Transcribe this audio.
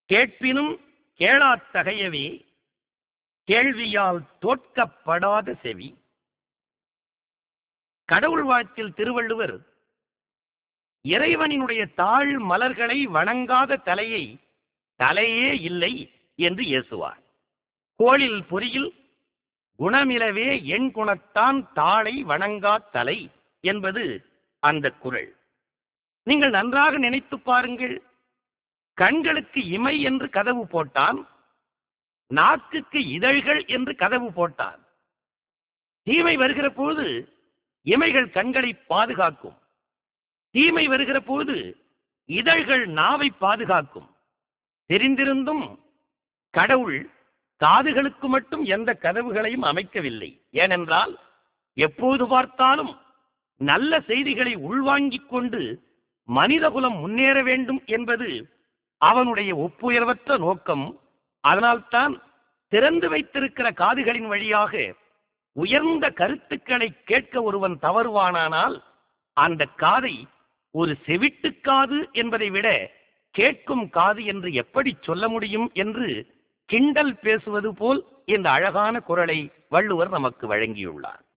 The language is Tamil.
கேட்பினும் கேளாத்தகையவே கேள்வியால் தோற்கப்படாத செவி கடவுள் வாழ்த்தில் திருவள்ளுவர் இறைவனினுடைய தாழ் மலர்களை வணங்காத தலையை தலையே இல்லை என்று ஏசுவார் கோளில் பொறியில் குணமிலவே எண் குணத்தான் தாளை வணங்கா தலை என்பது அந்த குரல் நீங்கள் நன்றாக நினைத்து பாருங்கள் கண்களுக்கு இமை என்று கதவு போட்டான் நாக்குக்கு இதழ்கள் என்று கதவு போட்டான் தீமை வருகிற போது இமைகள் கண்களை பாதுகாக்கும் தீமை வருகிற போது இதழ்கள் நாவை பாதுகாக்கும் தெரிந்திருந்தும் கடவுள் காதுகளுக்கு மட்டும் எந்த கதவுகளையும் அமைக்கவில்லை ஏனென்றால் எப்போது பார்த்தாலும் நல்ல செய்திகளை உள்வாங்கிக் கொண்டு மனிதகுலம் முன்னேற வேண்டும் என்பது அவனுடைய ஒப்புயர்வற்ற நோக்கம் அதனால்தான் திறந்து வைத்திருக்கிற காதுகளின் வழியாக உயர்ந்த கருத்துக்களை கேட்க ஒருவன் தவறுவானானால் அந்த காதை ஒரு செவிட்டு காது என்பதை விட கேட்கும் காது என்று எப்படி சொல்ல முடியும் என்று கிண்டல் பேசுவது போல் இந்த அழகான குரலை வள்ளுவர் நமக்கு வழங்கியுள்ளார்